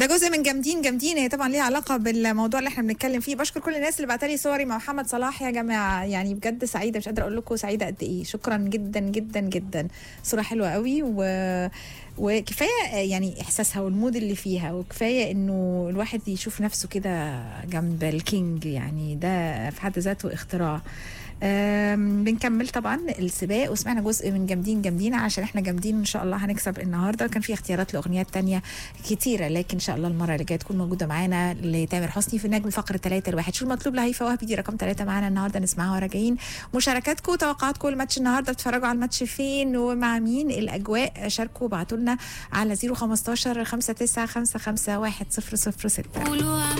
ده جزء من جامدين جامدين هي طبعا ليها علاقه بالموضوع اللي احنا بنتكلم فيه بشكر كل الناس اللي بعتلي صوري مع محمد صلاح يا جماعه يعني بجد سعيده مش قادره اقول لكم سعيده قد ايه شكرا جدا جدا جدا صوره حلوه قوي و وكفايه يعني احساسها والمود اللي فيها وكفايه انه الواحد يشوف نفسه كده جنب الكينج يعني ده في حد ذاته اختراع أم، بنكمل طبعا السباق وسمعنا جزء من جامدين جامدين عشان احنا جامدين ان شاء الله هنكسب النهارده كان في اختيارات لاغنيات تانية كتيره لكن ان شاء الله المره اللي جايه تكون موجوده معانا لتامر حسني في النجم فقره 3 الواحد شو المطلوب لهيفا وهبي دي رقم 3 معانا النهارده نسمعها وراجعين مشاركاتكم توقعاتكم الماتش النهارده بتتفرجوا على الماتش فين ومع مين الاجواء شاركوا وابعتوا لنا على 015 59 55 100 6